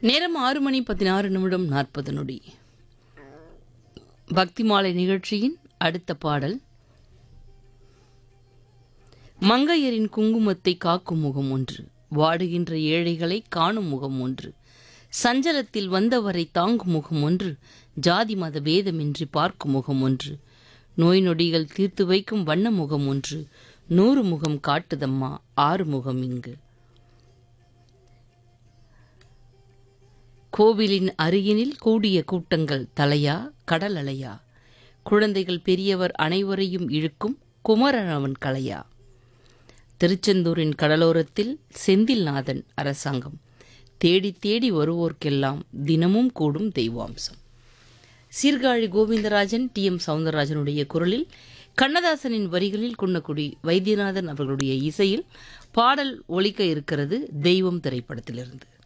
நேரம் ஆறு மணி பதினாறு நிமிடம் நாற்பது நொடி பக்தி மாலை நிகழ்ச்சியின் அடுத்த பாடல் மங்கையரின் குங்குமத்தை காக்கும் முகம் ஒன்று வாடுகின்ற ஏழைகளை காணும் முகம் ஒன்று சஞ்சலத்தில் வந்தவரை தாங்கும் முகம் ஒன்று ஜாதி மத பேதமின்றி பார்க்கும் முகம் ஒன்று நோய் நொடிகள் தீர்த்து வைக்கும் வண்ண முகம் ஒன்று நூறு முகம் காட்டுதம்மா ஆறு முகம் இங்கு கோவிலின் அருகினில் கூடிய கூட்டங்கள் தலையா கடல் அலையா குழந்தைகள் பெரியவர் அனைவரையும் இழுக்கும் குமரனவன் கலையா திருச்செந்தூரின் கடலோரத்தில் செந்தில்நாதன் அரசாங்கம் தேடி தேடி வருவோர்க்கெல்லாம் தினமும் கூடும் தெய்வாம்சம் சீர்காழி கோவிந்தராஜன் டி எம் சவுந்தரராஜனுடைய குரலில் கண்ணதாசனின் வரிகளில் குன்னக்குடி வைத்தியநாதன் அவர்களுடைய இசையில் பாடல் ஒலிக்க இருக்கிறது தெய்வம் திரைப்படத்திலிருந்து